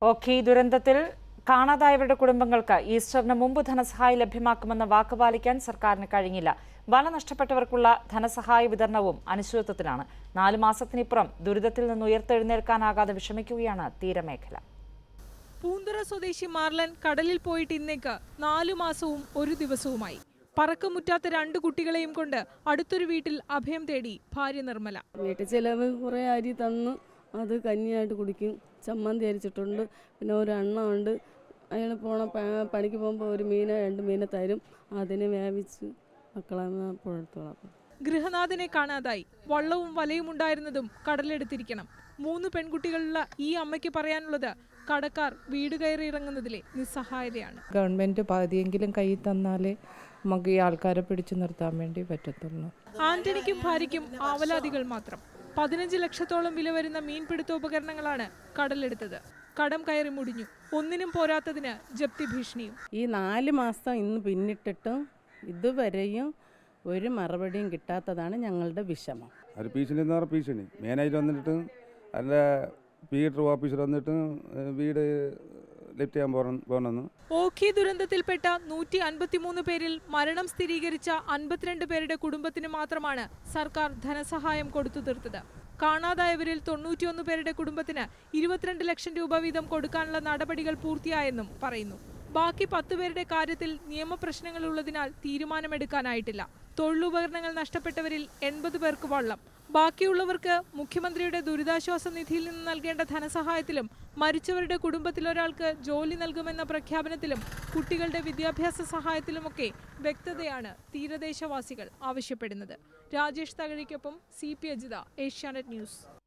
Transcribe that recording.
ഓഖി ദുരന്തത്തിൽ കാണാതായവരുടെ കുടുംബങ്ങൾക്ക് ഈസ്റ്ററിന് മുമ്പ് ധനസഹായം ലഭ്യമാക്കുമെന്ന വാക്ക് പാലിക്കാൻ സർക്കാരിന് കഴിഞ്ഞില്ല വന നഷ്ടപ്പെട്ടവർക്കുള്ള ധനസഹായ വിതരണവും അനിശ്ചിതത്വത്തിലാണ് നാലു മാസത്തിനിപ്പുറം ദുരിതത്തിൽ നിന്ന് ഉയർത്തെഴുന്നേൽക്കാനാകാതെ വിഷമിക്കുകയാണ് തീരമേഖല പൂന്തുറ സ്വദേശി മാർലൻ കടലിൽ പോയിട്ട് ഇന്നേക്ക് നാലു മാസവും ഒരു ദിവസവുമായി പറക്കമുറ്റാത്ത രണ്ട് കുട്ടികളെയും കൊണ്ട് അടുത്തൊരു വീട്ടിൽ അഭയം തേടി ഭാര്യ നിർമ്മല വീട്ടിൽ ചിലവ് കുറേ അരി തന്ന് അത് കഞ്ഞിയായിട്ട് കുടിക്കും ചമ്മന്തി അരിച്ചിട്ടുണ്ട് പിന്നെ ഒരു അണ്ണമുണ്ട് അയാൾ പോണ പ- പണിക്ക് പോകുമ്പോൾ ഒരു മീന് രണ്ട് മീനെ തരും അതിനെ വേവിച്ച് മക്കളെ പുഴത്തോളാം ഗൃഹനാഥനെ കാണാതായി വള്ളവും വലയും ഉണ്ടായിരുന്നതും കടലെടുത്തിരിക്കണം മൂന്ന് പെൺകുട്ടികളുള്ള ഈ അമ്മയ്ക്ക് പറയാനുള്ളത് കടക്കാർ വീട് കയറി ഇറങ്ങുന്നതിലെ നിസ്സഹായതയാണ് ഗവൺമെൻറ് പകുതിയെങ്കിലും കയ്യിൽ തന്നാലേ നമുക്ക് ഈ ആൾക്കാരെ പിടിച്ചു നിർത്താൻ വേണ്ടി പറ്റത്തുള്ളൂ ആന്റണിക്കും ഭാര്യയ്ക്കും ആവലാതികൾ മാത്രം പതിനഞ്ച് ലക്ഷത്തോളം വില വരുന്ന മീൻപിടുത്തോപകരണങ്ങളാണ് കടലെടുത്തത് കടം കയറി മുടിഞ്ഞു ഒന്നിനും പോരാത്തതിന് ജപ്തി ഭീഷണിയും ഈ നാല് മാസം ഇന്ന് പിന്നിട്ടിട്ടും ഇതുവരെയും ഒരു മറുപടിയും കിട്ടാത്തതാണ് ഞങ്ങളുടെ വിഷമം ഒരു ഭീഷണി എന്ന് പറഞ്ഞാൽ ഭീഷണി മെയിനായിട്ട് വന്നിട്ട് അതിൻ്റെ പീറ്റർ ഓഫീസർ വന്നിട്ട് ഏഹ് വീട് ലിഫ്റ്റ് ചെയ്യാൻ പോകണം പോകണമെന്ന് ഓഖി ദുരന്തത്തിൽപ്പെട്ട നൂറ്റി അൻപത്തിമൂന്ന് പേരിൽ മരണം സ്ഥിരീകരിച്ച അൻപത്തിരണ്ട് പേരുടെ കുടുംബത്തിന് മാത്രമാണ് സർക്കാർ ധനസഹായം കൊടുത്തു തീർത്തത് കാണാതായവരിൽ തൊണ്ണൂറ്റിയൊന്ന് പേരുടെ കുടുംബത്തിന് ഇരുപത്തിരണ്ട് ലക്ഷം രൂപ വീതം കൊടുക്കാനുള്ള നടപടികൾ പൂർത്തിയായെന്നും പറയുന്നു ബാക്കി പത്ത് പേരുടെ കാര്യത്തിൽ നിയമപ്രശ്നങ്ങൾ ഉള്ളതിനാൽ തീരുമാനമെടുക്കാനായിട്ടില്ല തൊഴിലുപകരണങ്ങൾ നഷ്ടപ്പെട്ടവരിൽ എൺപത് പേർക്ക് വള്ളം ബാക്കിയുള്ളവർക്ക് മുഖ്യമന്ത്രിയുടെ ദുരിതാശ്വാസ നിധിയിൽ നിന്ന് നൽകേണ്ട ധനസഹായത്തിലും മരിച്ചവരുടെ കുടുംബത്തിൽ ഒരാൾക്ക് ജോലി നൽകുമെന്ന പ്രഖ്യാപനത്തിലും കുട്ടികളുടെ വിദ്യാഭ്യാസ സഹായത്തിലുമൊക്കെ വ്യക്തതയാണ് തീരദേശവാസികൾ ആവശ്യപ്പെടുന്നത് രാജേഷ് തകഴിക്കൊപ്പം C P Ajitha Asianet news